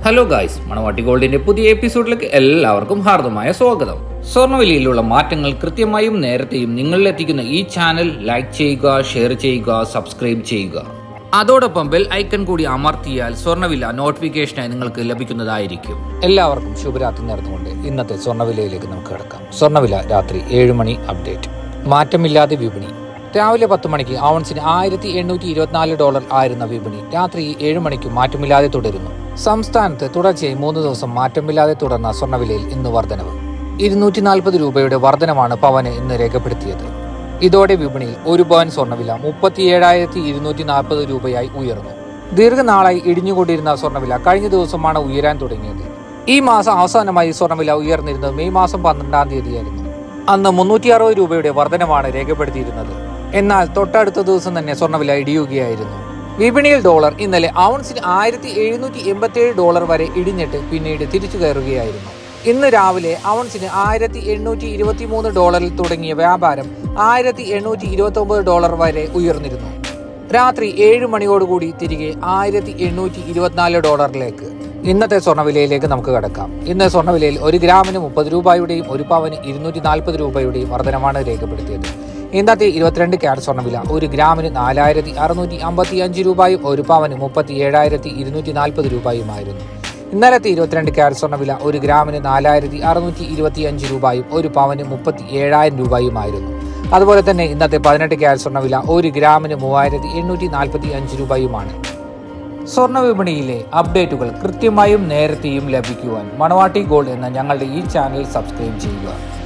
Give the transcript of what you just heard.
hello guys മണവാട്ടി ഗോൾഡിന്റെ പുതിയ എപ്പിസോഡിലേക്ക് എല്ലാവർക്കും ഹാർദമായ സ്വാഗതം സ്വർണ്ണവിലയിലുള്ള മാറ്റങ്ങൾ കൃത്യമായും നേരത്തെയും നിങ്ങളിലെത്തിക്കുന്ന ഈ ചാനൽ ലൈക്ക് ചെയ്യുക ഷെയർ ചെയ്യുക സബ്സ്ക്രൈബ് ചെയ്യുക അതോടൊപ്പം ബെൽ ഐക്കൺ കൂടി അമർത്തിയാൽ സ്വർണ്ണവില നോട്ടിഫിക്കേഷനായി നിങ്ങൾക്ക് ലഭിക്കുന്നതായിരിക്കും എല്ലാവർക്കും ശുഭരാത്രി നേർന്നുകൊണ്ട് ഇന്നത്തെ സ്വർണ്ണവിലയിലേക്ക് നമുക്ക് കിടക്കാം സ്വർണ്ണവില രാത്രി ഏഴ് മണി അപ്ഡേറ്റ് മാറ്റമില്ലാതെ വിപണി രാവിലെ പത്ത് മണിക്ക് ഔൺസിന് ആയിരത്തി എണ്ണൂറ്റി ഇരുപത്തിനാല് ഡോളർ ആയിരുന്ന വിപണി രാത്രി ഏഴ് മണിക്ക് മാറ്റമില്ലാതെ തുടരുന്നു സംസ്ഥാനത്ത് തുടർച്ചയായി മൂന്ന് ദിവസം മാറ്റമില്ലാതെ തുടർന്ന സ്വർണ്ണവിലയിൽ ഇന്ന് വർധനവ് ഇരുന്നൂറ്റി നാൽപ്പത് രൂപയുടെ വർധനമാണ് പവന് ഇന്ന് രേഖപ്പെടുത്തിയത് ഇതോടെ വിപണിയിൽ ഒരു പവൻ സ്വർണ്ണവില മുപ്പത്തി ഏഴായിരത്തി ഇരുന്നൂറ്റി നാൽപ്പത് രൂപയായി ഉയർന്നു ദീർഘനാളായി ഇടിഞ്ഞുകൊണ്ടിരുന്ന സ്വർണ്ണവില കഴിഞ്ഞ ദിവസമാണ് ഉയരാൻ തുടങ്ങിയത് ഈ മാസം അവസാനമായി സ്വർണ്ണവില ഉയർന്നിരുന്നത് മെയ് മാസം പന്ത്രണ്ടാം തീയതിയായിരുന്നു അന്ന് മുന്നൂറ്റി അറുപത് രൂപയുടെ വർധനമാണ് രേഖപ്പെടുത്തിയിരുന്നത് എന്നാൽ തൊട്ടടുത്ത ദിവസം തന്നെ സ്വർണ്ണവില ഇടിയുകയായിരുന്നു വിപണിയിൽ ഡോളർ ഇന്നലെ ഔൺസിന് ആയിരത്തി എഴുന്നൂറ്റി എൺപത്തിയേഴ് ഡോളർ വരെ ഇടിഞ്ഞിട്ട് പിന്നീട് തിരിച്ചു കയറുകയായിരുന്നു ഇന്ന് രാവിലെ ഔൺസിന് ആയിരത്തി എണ്ണൂറ്റി ഇരുപത്തി മൂന്ന് ഡോളറിൽ തുടങ്ങിയ വ്യാപാരം ആയിരത്തി എണ്ണൂറ്റി ഇരുപത്തി ഒമ്പത് ഡോളർ വരെ ഉയർന്നിരുന്നു രാത്രി ഏഴ് മണിയോടുകൂടി തിരികെ ആയിരത്തി എണ്ണൂറ്റി ഇരുപത്തിനാല് ഡോളറിലേക്ക് ഇന്നത്തെ സ്വർണ്ണവിലയിലേക്ക് നമുക്ക് കടക്കാം ഇന്ന് സ്വർണ്ണവിലയിൽ ഒരു ഗ്രാമിന് മുപ്പത് രൂപയുടെയും ഒരു പവന് ഇരുന്നൂറ്റി നാൽപ്പത് രൂപയുടെയും വർധനമാണ് രേഖപ്പെടുത്തിയത് ഇന്നത്തെ ഇരുപത്തിരണ്ട് ക്യാരറ്റ് സ്വർണ്ണവില ഒരു ഗ്രാമിന് നാലായിരത്തി അറുന്നൂറ്റി അമ്പത്തി അഞ്ച് രൂപയും ഒരു പവന് മുപ്പത്തി ഏഴായിരത്തി ഇരുന്നൂറ്റി നാൽപ്പത് രൂപയുമായിരുന്നു ഇന്നലത്തെ ഇരുപത്തിരണ്ട് ക്യാരറ്റ് സ്വർണ്ണവില ഒരു ഗ്രാമിന് നാലായിരത്തി അറുന്നൂറ്റി ഇരുപത്തി അഞ്ച് രൂപയും ഒരു പവന് മുപ്പത്തി ഏഴായിരം രൂപയുമായിരുന്നു അതുപോലെ തന്നെ ഇന്നത്തെ പതിനെട്ട് ക്യാരറ്റ് സ്വർണ്ണവില ഒരു ഗ്രാമിന് മൂവായിരത്തി എണ്ണൂറ്റി നാൽപ്പത്തി അഞ്ച് രൂപയുമാണ് സ്വർണ്ണ വിപണിയിലെ അപ്ഡേറ്റുകൾ കൃത്യമായും നേരത്തെയും ലഭിക്കുവാൻ മണവാട്ടി ഗോൾഡ് എന്ന ഞങ്ങളുടെ ഈ ചാനൽ സബ്സ്ക്രൈബ് ചെയ്യുക